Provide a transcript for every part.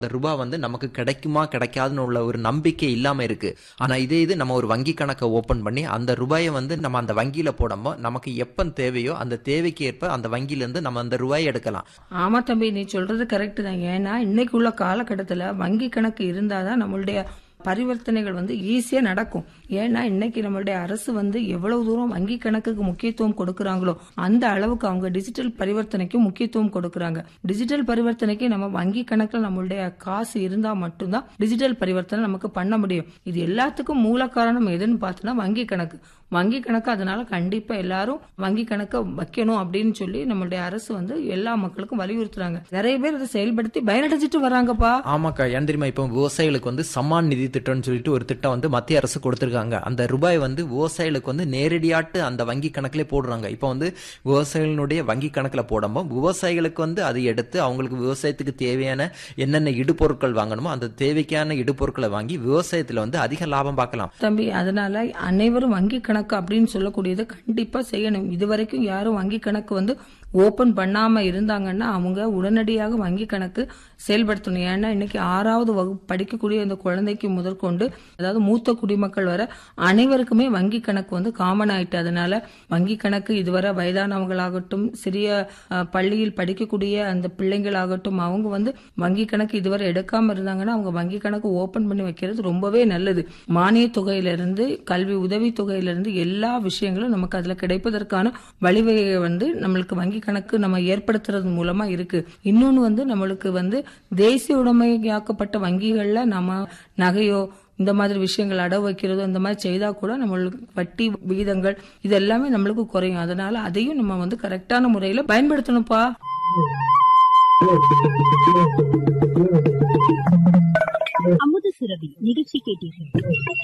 இந்த ரூபா வந்து நமக்கு கிடைக்குமா கிடைக்காதுன்னு உள்ள ஒரு நம்பிக்கை இல்லாம இருக்கு ஆனா இதே இது நம்ம ஒரு வங்கி கணக்கை ஓபன் பண்ணி அந்த ரூபாயை வந்து நம்ம அந்த வங்கியில போடும்போது நமக்கு எப்ப தேவையோ அந்த தேவைக்கு ஏற்ப அந்த வங்கியில இருந்து நம்ம அந்த ரூபாயை எடுக்கலாம் ஆமா தம்பி நீ சொல்றது கரெக்ட் தான் ஏன்னா இன்னைக்கு உள்ள காலகட்டத்துல வங்கி கணக்கு இருந்தாதான் நம்மளுடைய பரிவர்த்தனைகள் வந்து ஈஸியா நடக்கும் ஏன்னா இன்னைக்கு நம்மளுடைய அரசு வந்து எவ்வளவு தூரம் வங்கி கணக்குக்கு முக்கியத்துவம் கொடுக்கறாங்களோ அந்த அளவுக்கு அவங்க டிஜிட்டல் பரிவர்த்தனைக்கு முக்கியத்துவம் கொடுக்கறாங்க டிஜிட்டல் பரிவர்த்தனைக்கு நம்ம வங்கி கணக்குல நம்மளுடைய காசு இருந்தா மட்டும்தான் டிஜிட்டல் பரிவர்த்தனை நமக்கு பண்ண முடியும் இது எல்லாத்துக்கும் மூல காரணம் எதுன்னு பார்த்தோம்னா வங்கி கணக்கு வங்கி கணக்கு அதனால கண்டிப்பா எல்லாரும் வங்கி கணக்கை வைக்கணும் அப்படின்னு சொல்லி நம்மளுடைய அரசு வந்து எல்லா மக்களுக்கும் வலியுறுத்துறாங்க நிறைய பேர் இதை செயல்படுத்தி பயனடைஞ்சிட்டு வராங்கப்பா ஆமாக்கா ஏன் தெரியுமா இப்போ விவசாயிகளுக்கு வந்து சமான் நிதி திட்டம்னு சொல்லிட்டு ஒரு திட்டம் வந்து மத்திய அரசு கொடுத்திருக்காங்க அந்த ரூபாய் வந்து விவசாயிகளுக்கு வந்து நேரடியாட்டு அந்த வங்கி கணக்கிலே போடுறாங்க இப்போ வந்து விவசாயிகளுடைய வங்கி கணக்குல போடும்போது விவசாயிகளுக்கு வந்து அதை எடுத்து அவங்களுக்கு விவசாயத்துக்கு தேவையான என்னென்ன இடுபொருட்கள் வாங்கணுமோ அந்த தேவைக்கான இடுபொருட்களை வாங்கி விவசாயத்துல வந்து அதிக லாபம் பார்க்கலாம் தம்பி அதனால அனைவரும் வங்கி கணக்கு அப்படின்னு சொல்லக்கூடியதை கண்டிப்பா செய்யணும் இது வரைக்கும் யாரும் வங்கி கணக்கு வந்து ஓபன் பண்ணாம இருந்தாங்கன்னா அவங்க உடனடியாக வங்கி கணக்கு செயல்படுத்தணும் ஏன்னா இன்னைக்கு ஆறாவது வகுப்பு படிக்கக்கூடிய இந்த குழந்தைக்கு முதற்கொண்டு அதாவது மூத்த குடிமக்கள் வர அனைவருக்குமே வங்கி கணக்கு வந்து காமன் ஆயிட்டு அதனால வங்கி கணக்கு இதுவரை வயதானவங்களாகட்டும் சிறிய அஹ், பள்ளியில் படிக்கக்கூடிய அந்த பிள்ளைங்களாகட்டும் அவங்க வந்து வங்கி கணக்கு இதுவரை எடுக்காம இருந்தாங்கன்னா அவங்க வங்கி கணக்கு ஓபன் பண்ணி வைக்கிறது ரொம்பவே நல்லது மானிய தொகையிலிருந்து கல்வி உதவி தொகையிலிருந்து எல்லா விஷயங்களும் நமக்கு அதுல கிடைப்பதற்கான வழிவகையை வந்து நம்மளுக்கு வங்கி கணக்கு நம்ம ஏற்படுத்துறது மூலமா இருக்கு இன்னொன்னு வந்து நம்மளுக்கு வந்து தேசிய உடைமையாக்கப்பட்ட வங்கிகள்ல நம்ம நகையோ இந்த மாதிரி விஷயங்கள் அடவு வைக்கிறதோ இந்த மாதிரி செய்தா கூட நம்மளுக்கு வட்டி விகிதங்கள் இது எல்லாமே நம்மளுக்கு குறையும் அதனால அதையும் நம்ம வந்து கரெக்டான முறையில பயன்படுத்தணும்ப்பா அமுத சுரபி நிகழ்ச்சி கேட்டீர்கள்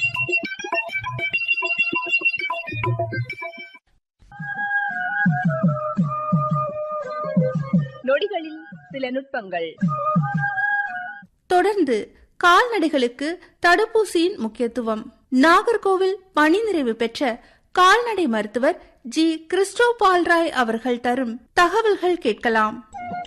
நொடிகளில் சில நுட்பங்கள் தொடர்ந்து கால்நடைகளுக்கு தடுப்பூசியின் முக்கியத்துவம் நாகர்கோவில் பணி நிறைவு பெற்ற கால்நடை மருத்துவர் ஜி கிறிஸ்டோபால் ராய் அவர்கள் தரும் தகவல்கள் கேட்கலாம்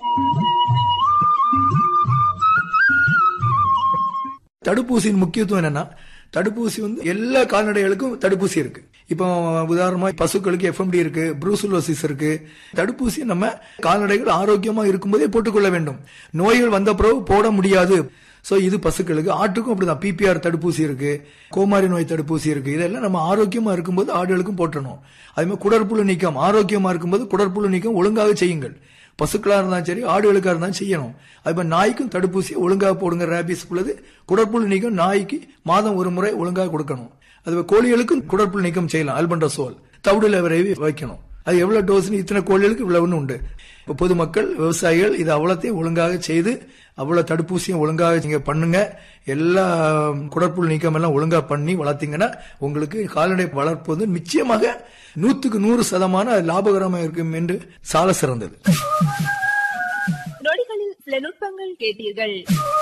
தடுப்பூசியின் முக்கியத்துவம் என்னன்னா தடுப்பூசி வந்து எல்லா கால்நடைகளுக்கும் தடுப்பூசி இருக்கு இப்போ உதாரணமா பசுக்களுக்கு எஃப்எம்டி இருக்கு ப்ரூசுலோசிஸ் இருக்கு தடுப்பூசி நம்ம கால்நடைகள் ஆரோக்கியமா இருக்கும்போதே போட்டுக்கொள்ள வேண்டும் நோய்கள் வந்த பிறகு போட முடியாது சோ இது பசுக்களுக்கு ஆட்டுக்கும் அப்படிதான் பிபிஆர் தடுப்பூசி இருக்கு கோமாரி நோய் தடுப்பூசி இருக்கு இதெல்லாம் நம்ம ஆரோக்கியமா இருக்கும்போது ஆடுகளுக்கும் போட்டணும் அதே மாதிரி குடற்புழு நீக்கம் ஆரோக்கியமா இருக்கும்போது குடற்புழு நீக்கம் ஒழுங்காக செய்யுங்கள் பசுக்களா இருந்தாலும் சரி ஆடுகளுக்கா இருந்தாலும் செய்யணும் அது மாதிரி நாய்க்கும் தடுப்பூசி ஒழுங்காக போடுங்க ரேபிஸ் உள்ளது குடற்புழு நீக்கம் நாய்க்கு மாதம் ஒரு முறை ஒழுங்காக கொடுக்கணும் அது மாதிரி கோழிகளுக்கும் குடற்புழு நீக்கம் செய்யலாம் அல்பண்டசோல் தவிடுல விரைவி வைக்கணும் அது எவ்வளவு டோஸ்னு இத்தனை கோழிகளுக்கு இவ்வளவுன்னு உண்டு இப்போ பொதுமக்கள் விவசாயிகள் இது அவ்வளோத்தையும் ஒழுங்காக செய்து அவ்வளவு தடுப்பூசியும் ஒழுங்காக நீங்க பண்ணுங்க எல்லா குடற்புழு நீக்கம் எல்லாம் ஒழுங்கா பண்ணி வளர்த்தீங்கன்னா உங்களுக்கு கால்நடை வளர்ப்பு வந்து நிச்சயமாக நூத்துக்கு நூறு சதமான லாபகரமாக இருக்கும் என்று சால சிறந்தது நொடிகளில் சில நுட்பங்கள் கேட்டீர்கள்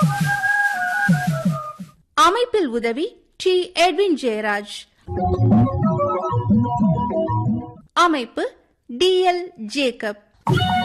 அமைப்பில் உதவி டி எட்வின் ஜெயராஜ் அமைப்பு டி எல் ஜேக்கப்